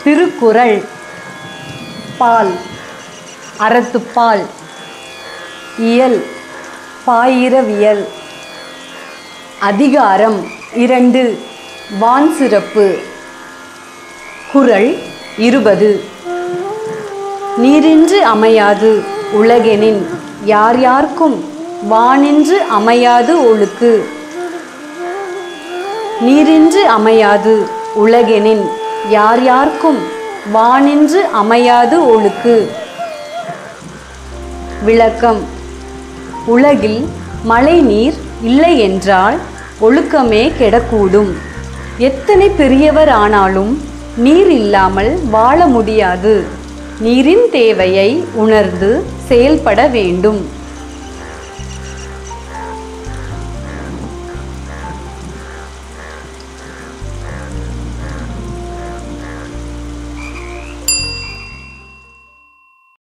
திருக்குறள் பால் அறத்துப்பால் இயல் பாயிரவியல் அதிகாரம் இரண்டு வான் சிறப்பு குறள் இருபது நீரின்றி அமையாது உலகெனின் யார் யார்க்கும் வானின்று அமையாது ஒழுக்கு நீரின்றி அமையாது உலகெனின் யார் யார்க்கும் வானின்று அமையாது ஒழுக்கு விளக்கம் உலகில் மழை நீர் இல்லை என்றால் ஒழுக்கமே கெடக்கூடும் எத்தனை பெரியவர் ஆனாலும் நீர் இல்லாமல் வாழ முடியாது நீரின் தேவையை உணர்ந்து செயல்பட வேண்டும்